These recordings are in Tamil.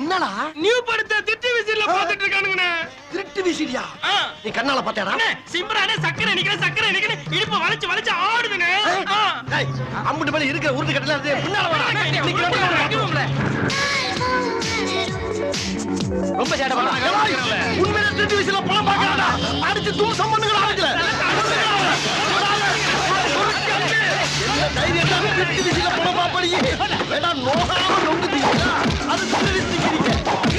என்னடா நியூ படத்தை திட்டு விசில பாத்துட்டு இருக்கானுங்கண்ணே திருட்டு விசிறியா ஆ. நீ கண்ணால பாத்தியாடா அண்ணே சிம்பரானே சக்கரை நிக்கிற சக்கரை நிக்கிற இடுப்பு வளைச்சு வளைச்சு ஆடுதுண்ணே ஆ. டேய், அம்புட்டு மேல இருக்கிற உருட்டு கட்டல இருந்து பின்னால வாடா. இன்னைக்கு ரெண்டு பேரும் பார்த்துருவோம். ரொம்ப சேட்டை பண்ணாங்க ஏய், உண்மையிலே திருட்டு விசில பணம் பார்க்கறாடா. அடிச்சு தூசம் பண்ணுங்கடா ஆளுங்கள. என்ன தைரியம் தான் திருட்டு விசில பணம் பார்ப்பறீங்க? வேணா நோகாம நொங்குதீங்களா? அது திருட்டு விசிறிக்கிறீங்க.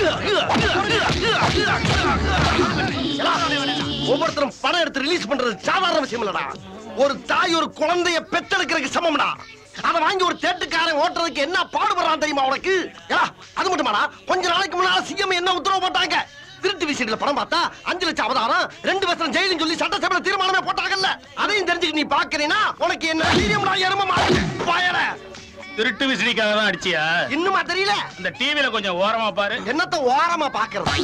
ஏடா, ஒவ்வொருத்தரும் பணம் எடுத்து ரிலீஸ் பண்றது சாதாரண விஷயம் இல்லடா ஒரு தாய் ஒரு குழந்தைய பெத்தெடுக்கிறதுக்கு சமம்டா அத வாங்கி ஒரு தேட்டுக்காரன் ஓட்டுறதுக்கு என்ன பாடுபடுறான் தெரியுமா உனக்கு ஏடா, அது மட்டுமாடா கொஞ்ச நாளைக்கு முன்னால சிஎம் என்ன உத்தரவு போட்டாங்க திருட்டு விஷயத்துல பணம் பார்த்தா அஞ்சு லட்சம் அவதாரம் ரெண்டு வருஷம் ஜெயிலுன்னு சொல்லி சட்டசபையில தீர்மானமே போட்டாங்கல்ல அதையும் தெரிஞ்சுக்க நீ பாக்குறீனா உனக்கு என்ன தைரியம்டா எரும மாடு பயல திருட்டு விசிறிக்காக தான் அடிச்சியா இன்னுமா தெரியல இந்த டிவில கொஞ்சம் ஓரமா பாரு என்னத்த ஓரமா பாக்குறது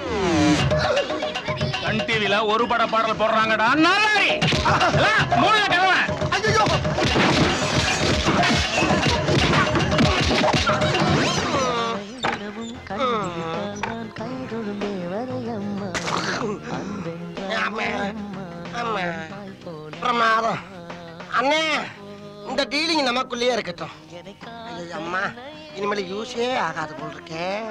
சன் டிவில ஒரு பட பாடல் போடுறாங்கடா நாலாரி மூணு கிழமை ஐயோ பிரமாதம் அண்ணே இந்த டீலிங் நமக்குள்ளேயே இருக்கட்டும் ஐயோ அம்மா இனிமேல் யூஸே ஆகாது போல் இருக்கே